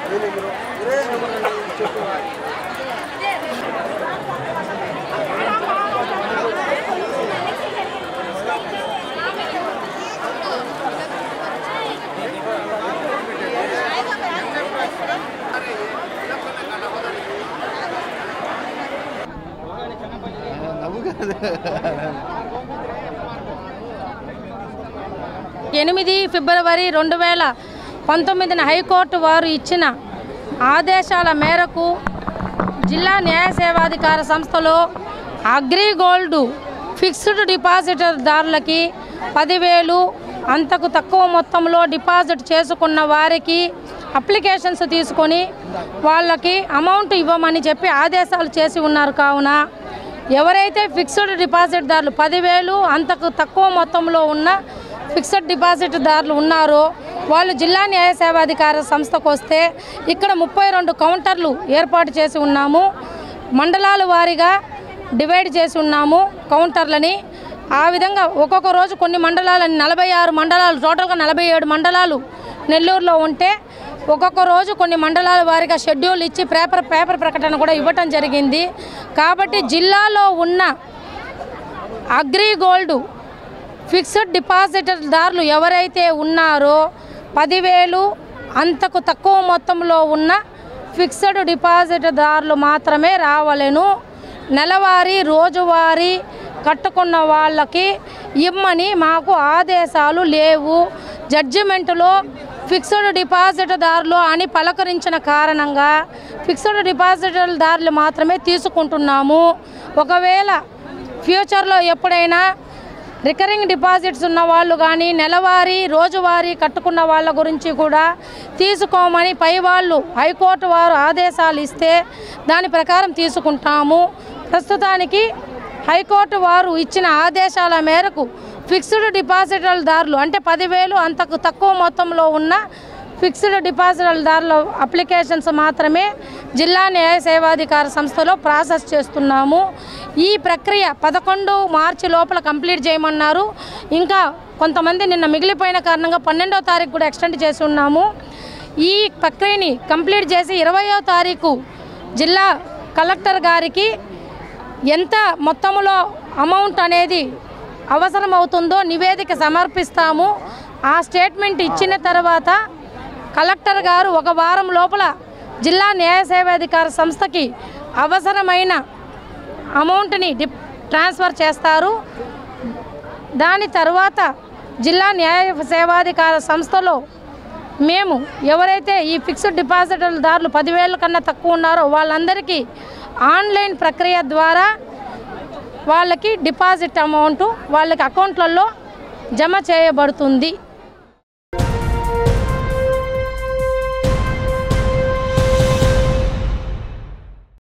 నవ్వు కాదు ఎనిమిది ఫిబ్రవరి రెండు వేల పంతొమ్మిదిన హైకోర్టు వారు ఇచ్చిన ఆదేశాల మేరకు జిల్లా న్యాయ సేవాధికార సంస్థలో అగ్రిగోల్డ్ ఫిక్స్డ్ డిపాజిటర్దారులకి పదివేలు అంతకు తక్కువ మొత్తంలో డిపాజిట్ చేసుకున్న వారికి అప్లికేషన్స్ తీసుకొని వాళ్ళకి అమౌంట్ ఇవ్వమని చెప్పి ఆదేశాలు చేసి ఉన్నారు కావున ఎవరైతే ఫిక్స్డ్ డిపాజిట్దారులు పదివేలు అంతకు తక్కువ మొత్తంలో ఉన్న ఫిక్స్డ్ డిపాజిట్దారులు ఉన్నారో వాళ్ళు జిల్లా న్యాయ సేవాధికార సంస్థకు వస్తే ఇక్కడ ముప్పై రెండు కౌంటర్లు ఏర్పాటు చేసి ఉన్నాము మండలాల వారీగా డివైడ్ చేసి ఉన్నాము కౌంటర్లని ఆ విధంగా ఒక్కొక్క రోజు కొన్ని మండలాలని నలభై ఆరు మండలాలు టోటల్గా నలభై ఏడు మండలాలు నెల్లూరులో ఉంటే ఒక్కొక్క రోజు కొన్ని మండలాల వారీగా షెడ్యూల్ ఇచ్చి పేపర్ పేపర్ ప్రకటన కూడా ఇవ్వటం జరిగింది కాబట్టి జిల్లాలో ఉన్న అగ్రిగోల్డ్ ఫిక్స్డ్ డిపాజిటర్దారులు ఎవరైతే ఉన్నారో పదివేలు అంతకు తక్కువ మొత్తంలో ఉన్న ఫిక్స్డ్ డిపాజిట్దారులు మాత్రమే రావలెను నెలవారీ రోజువారీ కట్టుకున్న వాళ్ళకి ఇమ్మని మాకు ఆదేశాలు లేవు జడ్జిమెంటులో ఫిక్స్డ్ డిపాజిట్దారులు అని పలకరించిన కారణంగా ఫిక్స్డ్ డిపాజిటర్దారులు మాత్రమే తీసుకుంటున్నాము ఒకవేళ ఫ్యూచర్లో ఎప్పుడైనా రికరింగ్ డిపాజిట్స్ ఉన్న వాళ్ళు కానీ నెలవారీ రోజువారీ కట్టుకున్న వాళ్ళ గురించి కూడా తీసుకోమని పై వాళ్ళు హైకోర్టు వారు ఆదేశాలు ఇస్తే దాని ప్రకారం తీసుకుంటాము ప్రస్తుతానికి హైకోర్టు వారు ఇచ్చిన ఆదేశాల మేరకు ఫిక్స్డ్ డిపాజిటర్దారులు అంటే పదివేలు అంతకు తక్కువ మొత్తంలో ఉన్న ఫిక్స్డ్ డిపాజిటర్దారుల అప్లికేషన్స్ మాత్రమే జిల్లా న్యాయ సేవాధికార సంస్థలో ప్రాసెస్ చేస్తున్నాము ఈ ప్రక్రియ పదకొండు మార్చి లోపల కంప్లీట్ చేయమన్నారు ఇంకా కొంతమంది నిన్న మిగిలిపోయిన కారణంగా పన్నెండో తారీఖు కూడా ఎక్స్టెండ్ చేసి ఉన్నాము ఈ ప్రక్రియని కంప్లీట్ చేసి ఇరవయో తారీఖు జిల్లా కలెక్టర్ గారికి ఎంత మొత్తంలో అమౌంట్ అనేది అవసరమవుతుందో నివేదిక సమర్పిస్తాము ఆ స్టేట్మెంట్ ఇచ్చిన తర్వాత కలెక్టర్ గారు ఒక వారం లోపల జిల్లా న్యాయ సేవాధికార సంస్థకి అవసరమైన అమౌంట్ని డిప్ ట్రాన్స్ఫర్ చేస్తారు దాని తర్వాత జిల్లా న్యాయ సేవాధికార సంస్థలో మేము ఎవరైతే ఈ ఫిక్స్డ్ డిపాజిటర్దారులు పదివేల కన్నా తక్కువ ఉన్నారో వాళ్ళందరికీ ఆన్లైన్ ప్రక్రియ ద్వారా వాళ్ళకి డిపాజిట్ అమౌంట్ వాళ్ళకి అకౌంట్లలో జమ చేయబడుతుంది